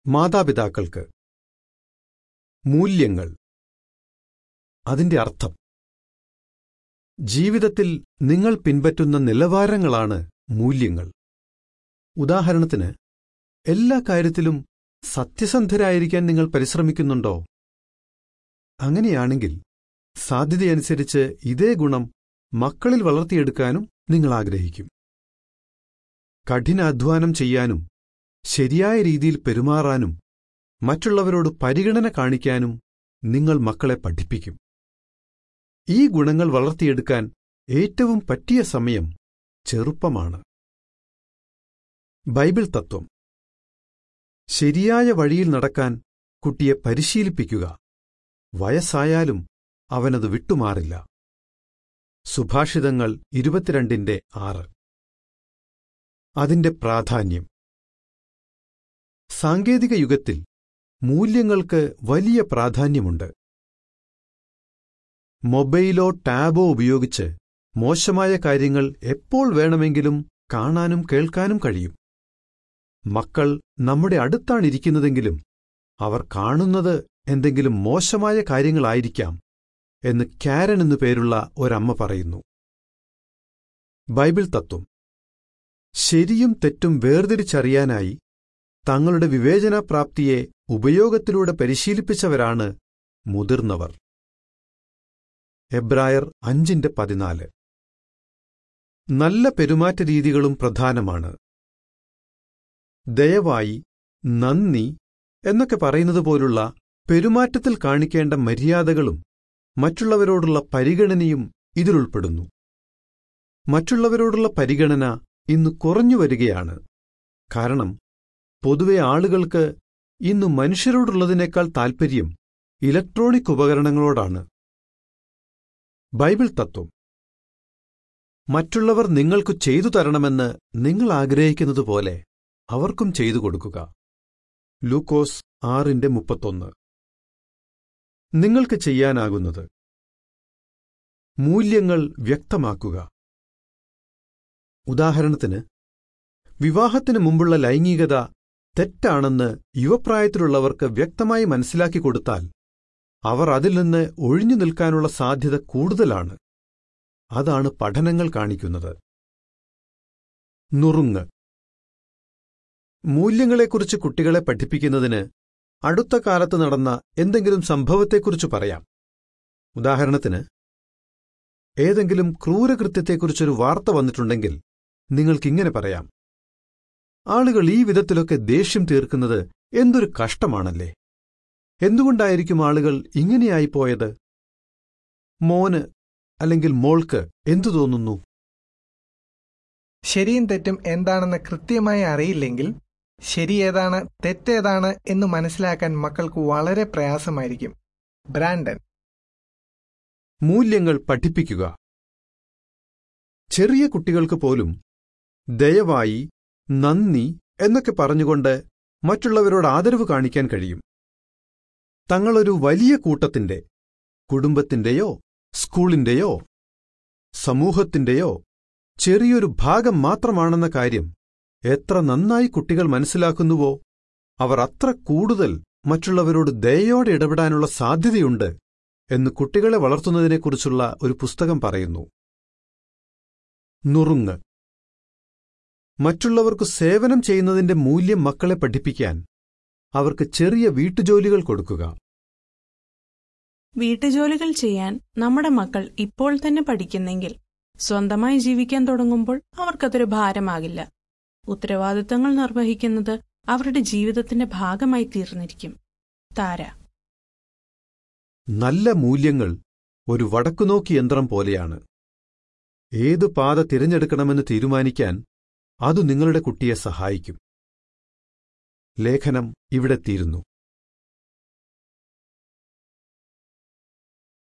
മാതാപിതാക്കൾക്ക് മൂല്യങ്ങൾ അതിന്റെ അർത്ഥം ജീവിതത്തിൽ നിങ്ങൾ പിൻപറ്റുന്ന നിലവാരങ്ങളാണ് മൂല്യങ്ങൾ ഉദാഹരണത്തിന് എല്ലാ കാര്യത്തിലും സത്യസന്ധരായിരിക്കാൻ നിങ്ങൾ പരിശ്രമിക്കുന്നുണ്ടോ അങ്ങനെയാണെങ്കിൽ സാധ്യതയനുസരിച്ച് ഇതേ ഗുണം മക്കളിൽ വളർത്തിയെടുക്കാനും നിങ്ങൾ ആഗ്രഹിക്കും കഠിനാധ്വാനം ചെയ്യാനും ശരിയായ രീതിയിൽ പെരുമാറാനും മറ്റുള്ളവരോട് പരിഗണന കാണിക്കാനും നിങ്ങൾ മക്കളെ പഠിപ്പിക്കും ഈ ഗുണങ്ങൾ വളർത്തിയെടുക്കാൻ ഏറ്റവും പറ്റിയ സമയം ചെറുപ്പമാണ് ബൈബിൾ തത്വം ശരിയായ വഴിയിൽ നടക്കാൻ കുട്ടിയെ പരിശീലിപ്പിക്കുക വയസ്സായാലും അവനത് വിട്ടുമാറില്ല സുഭാഷിതങ്ങൾ ഇരുപത്തിരണ്ടിന്റെ ആറ് അതിന്റെ പ്രാധാന്യം സാങ്കേതിക യുഗത്തിൽ മൂല്യങ്ങൾക്ക് വലിയ പ്രാധാന്യമുണ്ട് മൊബൈലോ ടാബോ ഉപയോഗിച്ച് മോശമായ കാര്യങ്ങൾ എപ്പോൾ വേണമെങ്കിലും കാണാനും കേൾക്കാനും കഴിയും മക്കൾ നമ്മുടെ അടുത്താണിരിക്കുന്നതെങ്കിലും അവർ കാണുന്നത് എന്തെങ്കിലും മോശമായ കാര്യങ്ങളായിരിക്കാം എന്ന് കാരൻ എന്നു പേരുള്ള ഒരമ്മ പറയുന്നു ബൈബിൾ തത്വം ശരിയും തെറ്റും വേർതിരിച്ചറിയാനായി തങ്ങളുടെ വിവേചനപ്രാപ്തിയെ ഉപയോഗത്തിലൂടെ പരിശീലിപ്പിച്ചവരാണ് മുതിർന്നവർ എബ്രായർ അഞ്ചിന്റെ പതിനാല് നല്ല പെരുമാറ്റ രീതികളും പ്രധാനമാണ് ദയവായി നന്ദി എന്നൊക്കെ പറയുന്നത് പോലുള്ള പെരുമാറ്റത്തിൽ കാണിക്കേണ്ട മര്യാദകളും മറ്റുള്ളവരോടുള്ള പരിഗണനയും ഇതിലുൾപ്പെടുന്നു മറ്റുള്ളവരോടുള്ള പരിഗണന ഇന്ന് കുറഞ്ഞു വരികയാണ് കാരണം പൊതുവെ ആളുകൾക്ക് ഇന്ന് മനുഷ്യരോടുള്ളതിനേക്കാൾ താൽപ്പര്യം ഇലക്ട്രോണിക് ഉപകരണങ്ങളോടാണ് ബൈബിൾ തത്വം മറ്റുള്ളവർ നിങ്ങൾക്ക് ചെയ്തു തരണമെന്ന് നിങ്ങൾ ആഗ്രഹിക്കുന്നതുപോലെ അവർക്കും ചെയ്തു കൊടുക്കുക ലൂക്കോസ് ആറിന്റെ മുപ്പത്തൊന്ന് നിങ്ങൾക്ക് ചെയ്യാനാകുന്നത് മൂല്യങ്ങൾ വ്യക്തമാക്കുക ഉദാഹരണത്തിന് വിവാഹത്തിന് മുമ്പുള്ള ലൈംഗികത തെറ്റാണെന്ന് യുവപ്രായത്തിലുള്ളവർക്ക് വ്യക്തമായി മനസ്സിലാക്കി കൊടുത്താൽ അവർ അതിൽ നിന്ന് ഒഴിഞ്ഞു നിൽക്കാനുള്ള സാധ്യത കൂടുതലാണ് അതാണ് പഠനങ്ങൾ കാണിക്കുന്നത് നുറുങ്ങ് മൂല്യങ്ങളെക്കുറിച്ച് കുട്ടികളെ പഠിപ്പിക്കുന്നതിന് അടുത്ത കാലത്ത് നടന്ന എന്തെങ്കിലും സംഭവത്തെക്കുറിച്ച് പറയാം ഉദാഹരണത്തിന് ഏതെങ്കിലും ക്രൂരകൃത്യത്തെക്കുറിച്ചൊരു വാർത്ത വന്നിട്ടുണ്ടെങ്കിൽ നിങ്ങൾക്കിങ്ങനെ പറയാം ആളുകൾ ഈ വിധത്തിലൊക്കെ ദേഷ്യം തീർക്കുന്നത് എന്തൊരു കഷ്ടമാണല്ലേ എന്തുകൊണ്ടായിരിക്കും ആളുകൾ ഇങ്ങനെയായിപ്പോയത് മോന് അല്ലെങ്കിൽ മോൾക്ക് എന്തു തോന്നുന്നു ശരിയും തെറ്റും എന്താണെന്ന് കൃത്യമായി അറിയില്ലെങ്കിൽ ശരി ഏതാണ് തെറ്റേതാണ് എന്ന് മനസ്സിലാക്കാൻ മക്കൾക്ക് വളരെ പ്രയാസമായിരിക്കും ബ്രാൻഡൻ മൂല്യങ്ങൾ പഠിപ്പിക്കുക ചെറിയ കുട്ടികൾക്ക് പോലും ദയവായി നന്ദി എന്നൊക്കെ പറഞ്ഞുകൊണ്ട് മറ്റുള്ളവരോട് ആദരവ് കാണിക്കാൻ കഴിയും തങ്ങളൊരു വലിയ കൂട്ടത്തിന്റെ കുടുംബത്തിന്റെയോ സ്കൂളിന്റെയോ സമൂഹത്തിന്റെയോ ചെറിയൊരു ഭാഗം മാത്രമാണെന്ന കാര്യം എത്ര നന്നായി കുട്ടികൾ മനസ്സിലാക്കുന്നുവോ അവർ അത്ര കൂടുതൽ മറ്റുള്ളവരോട് ദയോടെ ഇടപെടാനുള്ള സാധ്യതയുണ്ട് എന്ന് കുട്ടികളെ വളർത്തുന്നതിനെക്കുറിച്ചുള്ള ഒരു പുസ്തകം പറയുന്നു നുറുങ്ങ് മറ്റുള്ളവർക്ക് സേവനം ചെയ്യുന്നതിന്റെ മൂല്യം മക്കളെ പഠിപ്പിക്കാൻ അവർക്ക് ചെറിയ വീട്ടുജോലികൾ കൊടുക്കുക വീട്ടുജോലികൾ ചെയ്യാൻ നമ്മുടെ മക്കൾ ഇപ്പോൾ തന്നെ പഠിക്കുന്നെങ്കിൽ സ്വന്തമായി ജീവിക്കാൻ തുടങ്ങുമ്പോൾ അവർക്കതൊരു ഭാരമാകില്ല ഉത്തരവാദിത്തങ്ങൾ നിർവഹിക്കുന്നത് അവരുടെ ജീവിതത്തിന്റെ ഭാഗമായി തീർന്നിരിക്കും താര നല്ല മൂല്യങ്ങൾ ഒരു വടക്കുനോക്കി യന്ത്രം പോലെയാണ് ഏതു പാത തിരഞ്ഞെടുക്കണമെന്ന് തീരുമാനിക്കാൻ അത് നിങ്ങളുടെ കുട്ടിയെ സഹായിക്കും ലേഖനം ഇവിടെ തീരുന്നു